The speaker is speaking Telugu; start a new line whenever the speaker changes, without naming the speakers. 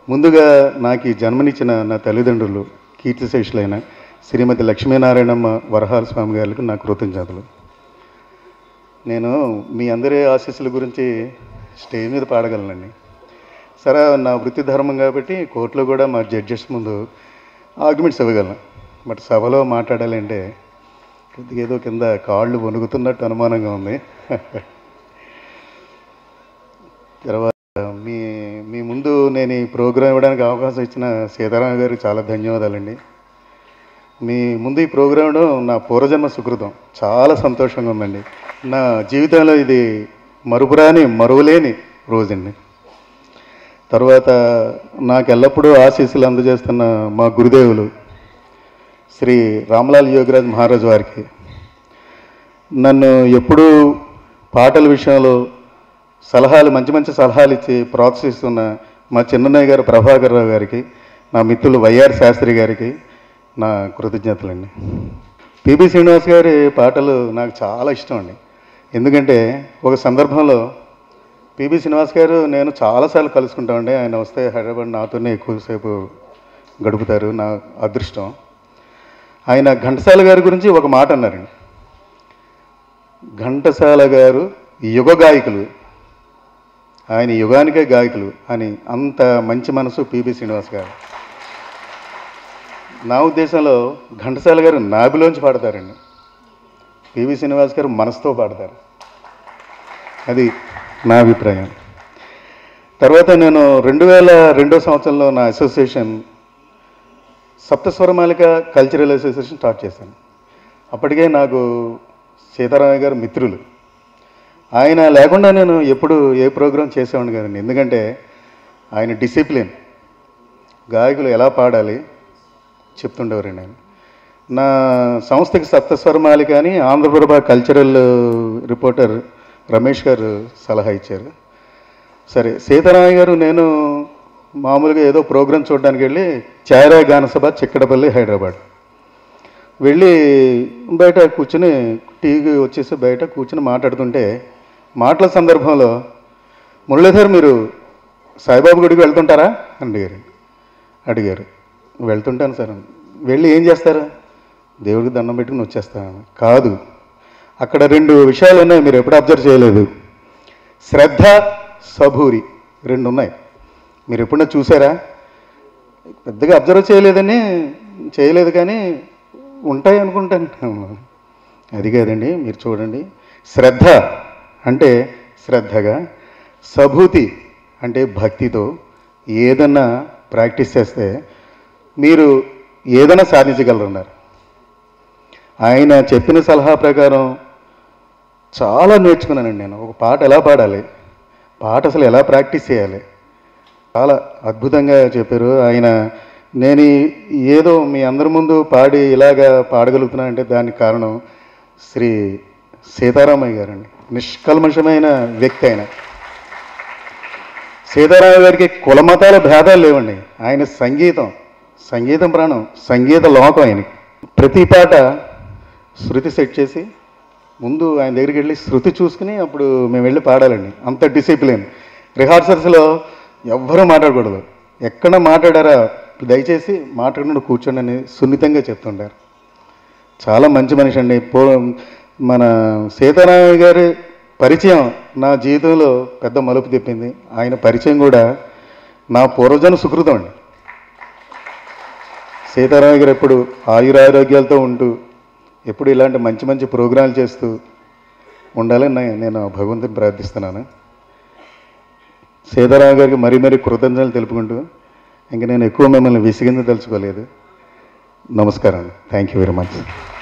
ముందుగా నాకు ఈ జన్మనిచ్చిన నా తల్లిదండ్రులు కీర్తిశేషులైన శ్రీమతి లక్ష్మీనారాయణమ్మ వరహాల స్వామి గారికి నా కృతజ్ఞతలు నేను మీ అందరి ఆశీస్సుల గురించి స్టేజ్ మీద పాడగలనండి సరే నా వృత్తి ధర్మం కాబట్టి కోర్టులో కూడా మా జడ్జెస్ ముందు ఆర్గ్యుమెంట్స్ ఇవ్వగలను బట్ సభలో మాట్లాడాలంటే కొద్దిగా ఏదో కింద కాళ్ళు వణుకుతున్నట్టు అనుమానంగా ఉంది తర్వాత మీ మీ ముందు నేను ఈ ప్రోగ్రాం ఇవ్వడానికి అవకాశం ఇచ్చిన సీతారామ గారికి చాలా ధన్యవాదాలండి మీ ముందు ఈ ప్రోగ్రాం ఇవ్వడం నా పూర్వజన్మ సుకృతం చాలా సంతోషంగా ఉందండి నా జీవితంలో ఇది మరుపురాని మరువలేని రోజండి తర్వాత నాకు ఎల్లప్పుడూ ఆశీస్సులు అందజేస్తున్న మా గురుదేవులు శ్రీ రామలాల్ యోగిరాజ్ మహారాజ్ వారికి నన్ను ఎప్పుడూ పాటల విషయంలో సలహాలు మంచి మంచి సలహాలు ఇచ్చి ప్రోత్సహిస్తున్న మా చిన్నయ్య గారు ప్రభాకర్ రావు గారికి నా మిత్రులు వైఆర్ శాస్త్రి గారికి నా కృతజ్ఞతలండి పిబి శ్రీనివాస్ గారి పాటలు నాకు చాలా ఇష్టం అండి ఎందుకంటే ఒక సందర్భంలో పిబి శ్రీనివాస్ గారు నేను చాలాసార్లు కలుసుకుంటామండి ఆయన వస్తే హైదరాబాద్ నాతోనే ఎక్కువసేపు గడుపుతారు నా అదృష్టం ఆయన ఘంటసాల గారి గురించి ఒక మాట అన్నారండి ఘంటసాల గారు యుగ గాయకులు ఆయన యుగానికే గాయకులు అని అంత మంచి మనసు పిబి శ్రీనివాస్ గారు నా ఉద్దేశంలో ఘంటసాల గారు నాభిలోంచి పాడతారండి పివి శ్రీనివాస్ గారు మనసుతో పాడతారు అది నా అభిప్రాయం తర్వాత నేను రెండు వేల రెండో సంవత్సరంలో నా association Saptaswaramalika cultural association start చేశాను అప్పటికే నాకు సీతారామయ్య గారు మిత్రులు ఆయన లేకుండా నేను ఎప్పుడు ఏ ప్రోగ్రాం చేసేవాడిని కదండి ఎందుకంటే ఆయన డిసిప్లిన్ గాయకులు ఎలా పాడాలి చెప్తుండేవారండి ఆయన నా సంస్థకి సప్తస్వరమాలిక అని ఆంధ్రప్రభ కల్చరల్ రిపోర్టర్ రమేష్ గారు సలహా ఇచ్చారు సరే సీతారామయ్య గారు నేను మామూలుగా ఏదో ప్రోగ్రాం చూడడానికి వెళ్ళి చాయరా గానసభ చిక్కడపల్లి హైదరాబాద్ వెళ్ళి బయట కూర్చుని టీవీ వచ్చేసి బయట కూర్చుని మాట్లాడుతుంటే మాటల సందర్భంలో మురళీధర్ మీరు సాయిబాబు గుడికి వెళ్తుంటారా అని అడిగారు అడిగారు వెళ్తుంటాను సార్ వెళ్ళి ఏం చేస్తారు దేవుడికి దండం పెట్టుకుని వచ్చేస్తాను కాదు అక్కడ రెండు విషయాలు ఉన్నాయి మీరు ఎప్పుడు అబ్జర్వ్ చేయలేదు శ్రద్ధ సభూరి రెండు ఉన్నాయి మీరు ఎప్పుడన్నా చూసారా పెద్దగా అబ్జర్వ్ చేయలేదని చేయలేదు కానీ ఉంటాయి అనుకుంటాను అది కాదండి మీరు చూడండి శ్రద్ధ అంటే శ్రద్ధగా సభూతి అంటే భక్తితో ఏదన్నా ప్రాక్టీస్ చేస్తే మీరు ఏదైనా సాధించగలరున్నారు ఆయన చెప్పిన సలహా ప్రకారం చాలా నేర్చుకున్నానండి నేను ఒక పాట ఎలా పాడాలి పాట అసలు ఎలా ప్రాక్టీస్ చేయాలి చాలా అద్భుతంగా చెప్పారు ఆయన నేను ఈ- ఏదో మీ అందరి ముందు పాడి ఇలాగా పాడగలుగుతున్నా అంటే దానికి కారణం శ్రీ సీతారామయ్య గారండి నిష్కల్మషమైన వ్యక్తి ఆయన సీతారామయ్య గారికి కులమతాల భేదాలు లేవండి ఆయన సంగీతం సంగీతం ప్రాణం సంగీత లోకం ఆయనకి ప్రతి పాట శృతి సెట్ చేసి ముందు ఆయన దగ్గరికి వెళ్ళి శృతి చూసుకుని అప్పుడు మేము వెళ్ళి పాడాలండి అంత డిసిప్లిన్ రిహార్సల్స్లో ఎవ్వరూ మాట్లాడకూడదు ఎక్కడ మాట్లాడారా దయచేసి మాట్లాడకుండా కూర్చోండి అని సున్నితంగా చెప్తుంటారు చాలా మంచి మనిషి అండి పో మన సీతారామయ్య గారి పరిచయం నా జీవితంలో పెద్ద మలుపు తిప్పింది ఆయన పరిచయం కూడా నా పూర్వజన సుకృతం అండి సీతారామయ్య గారు ఎప్పుడు ఆయురారోగ్యాలతో ఉంటూ ఎప్పుడు ఇలాంటి మంచి మంచి ప్రోగ్రాంలు చేస్తూ ఉండాలని నే- నేను భగవంతుని ప్రార్థిస్తున్నాను సీతారామ గారికి మరీ మరీ కృతజ్ఞతలు తెలుపుకుంటూ ఇంక నేను ఎక్కువ మిమ్మల్ని విసిగించదలుచుకోలేదు నమస్కారం థ్యాంక్ యూ వెరీ మచ్